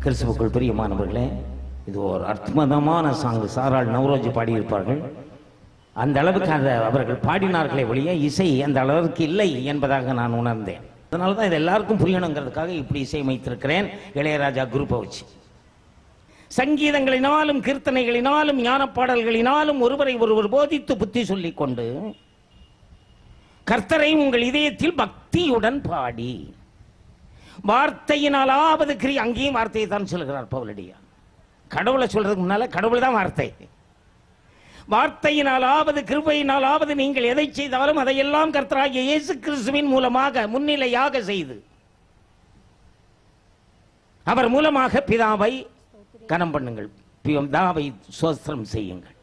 கிறிஸ்துவுக்குள் பிரியமானவர்களே இது ஒரு அற்புதமான சாங்கு சாராள் நவரோஜி பாடியிருப்பார்கள் அந்த அளவுக்கு அந்த அவர்கள் பாடினார்களே ஒழிய இசை அந்த அளவுக்கு இல்லை என்பதாக நான் உணர்ந்தேன் அதனால தான் இது எல்லாருக்கும் புரியணுங்கிறதுக்காக இப்படி இசையமைத்திருக்கிறேன் இளையராஜா குரூப்பை வச்சு சங்கீதங்களினாலும் கீர்த்தனைகளினாலும் ஞான பாடல்களினாலும் ஒருவரை ஒருவர் போதித்து புத்தி சொல்லிக் கொண்டு கர்த்தரை உங்கள் இதயத்தில் பக்தியுடன் பாடி வார்த்தையினாலாவது கிரி அங்கேயும் வார்த்தையை தான் சொல்கிறார் பவுலடியா கடவுளை சொல்றதுக்கு முன்னால கடவுள் தான் வார்த்தை வார்த்தையினாலாவது கிருபையினாலாவது நீங்கள் எதை செய்தாலும் அதையெல்லாம் கர்த்தராகிய இயேசு கிறிஸ்துவின் மூலமாக முன்னிலையாக செய்து அவர் மூலமாக பிதாவை கனம் பண்ணுங்கள் பிதாவை சோஸ்திரம் செய்யுங்கள்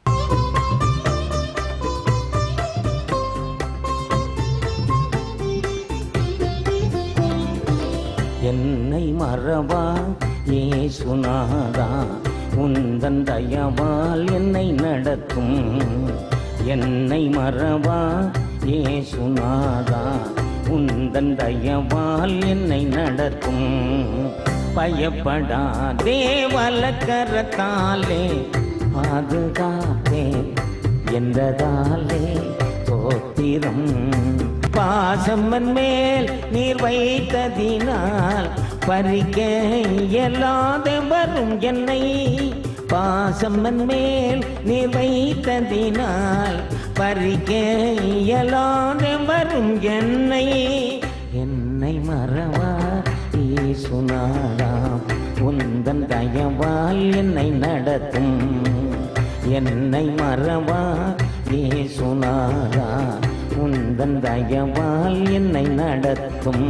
என்னை மறவா ஏசுநாதா உந்தன் தயவால் என்னை நடத்தும் என்னை மறவா ஏசுநாதா உந்தன் தயவால் என்னை நடத்தும் பயப்படாதே வலக்கரத்தாலே பாதுகாத்தே என்றதாலே தோத்திரம் பாசம்மன் மேல் நீர் வைத்ததினால் பறிக்க இயலாத வரும் என்னை பாசம்மன் மேல் நீர் வைத்ததினால் பறிக்க இயலாத வரும் என்னை என்னை மறவா சுனாதாம் உந்தன் தயவால் என்னை நடத்தும் என்னை மறவா ஏசுநாதா உந்தன் தயவால் என்னை நடத்தும்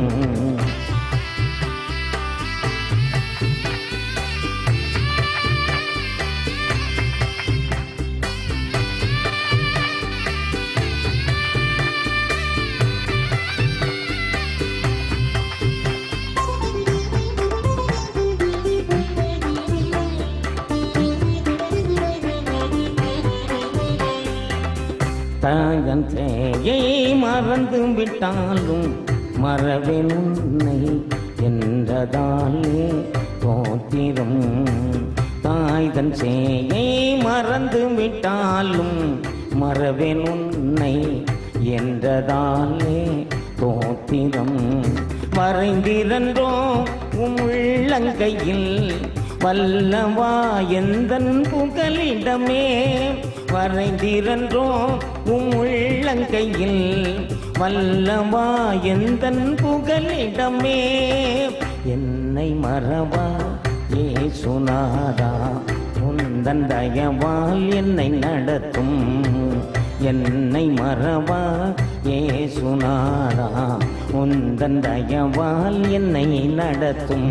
தாயன் சேயை மறந்து விட்டாலும் மறவேன் உன்னை என்றதாலே தோத்திரம் தாய்தன் சேயை மறந்து விட்டாலும் மறவேன் உன்னை என்றதாலே தோத்திரம் மறைந்திரன்றோ உம் உள்ளங்கையில் வல்லவா எந்தன் புகலிடமே வரைந்திரன்றோ உம் உள்ளங்கையில் வல்லவா எந்தன் புகலிடமே என்னை மறவா ஏசுநாதா உந்தன் தயவால் என்னை நடத்தும் என்னை மறவா ஏசுநாதா உந்தன் தயவால் என்னை நடத்தும்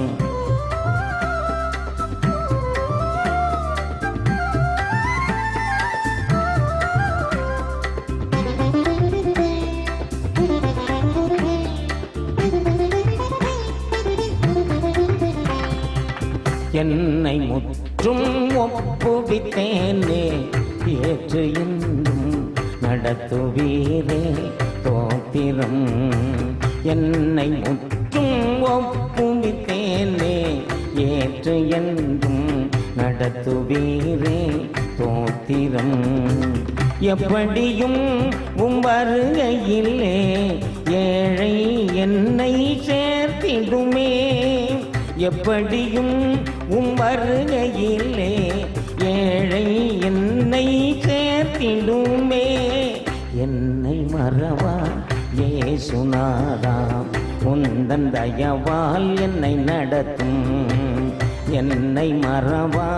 என்னை முற்றும் ஒப்புவித்தேனே ஏற்று என்றும் நடத்துவீரே தோத்திரம் என்னை முற்றும் ஒப்புவித்தேனே ஏற்று என்றும் நடத்துவீரே தோத்திரம் எப்படியும் உம் வருகையிலே ஏழை என்னை சேர்த்திடுமே எப்படியும் உம் வருகையிலே ஏழை என்னை சேர்த்திடுமே என்னை மறவா ஏசுநாதா உந்தன் தயவால் என்னை நடத்தும் என்னை மறவா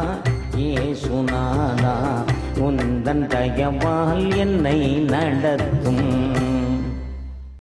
ஏசுநாதா உந்தன் தயவால் என்னை நடத்தும்